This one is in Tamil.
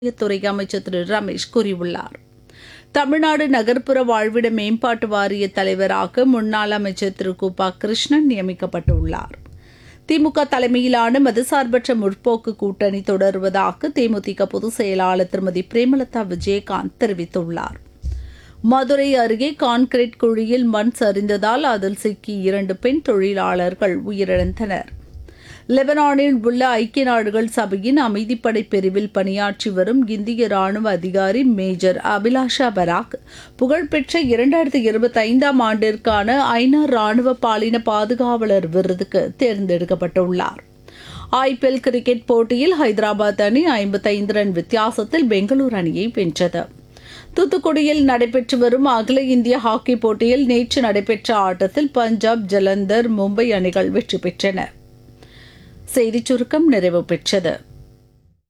துறை அமைச்சர் திரு ரமேஷ் கூறியுள்ளார் தமிழ்நாடு நகர்ப்புற வாழ்விட மேம்பாட்டு வாரிய தலைவராக முன்னாள் அமைச்சர் திரு குபா கிருஷ்ணன் நியமிக்கப்பட்டுள்ளார் திமுக தலைமையிலான மதசார்பற்ற முற்போக்கு கூட்டணி தொடருவதாக தேமுதிக பொதுச் செயலாளர் திருமதி பிரேமலதா விஜயகாந்த் தெரிவித்துள்ளார் மதுரை அருகே கான்கிரீட் குழியில் மண் சரிந்ததால் அதில் சிக்கி இரண்டு பெண் தொழிலாளர்கள் உயிரிழந்தனர் லெபனானில் உள்ள ஐக்கிய நாடுகள் சபையின் அமைதிப்படை பிரிவில் பணியாற்றி வரும் இந்திய ராணுவ அதிகாரி மேஜர் அபிலாஷா பராக் புகழ்பெற்ற இரண்டாயிரத்தி இருபத்தி ஐந்தாம் ஆண்டிற்கான ஐநா ராணுவ பாலின பாதுகாவலர் விருதுக்கு தேர்ந்தெடுக்கப்பட்டுள்ளார் ஐபிஎல் கிரிக்கெட் போட்டியில் ஹைதராபாத் அணி ஐம்பத்தைந்து ரன் வித்தியாசத்தில் பெங்களூரு அணியை வென்றது தூத்துக்குடியில் நடைபெற்று வரும் அகில இந்திய ஹாக்கி போட்டியில் நேற்று நடைபெற்ற ஆட்டத்தில் பஞ்சாப் ஜலந்தர் மும்பை அணிகள் வெற்றி பெற்றன செய்திச் சுருக்கம் நிறைவு பெற்றது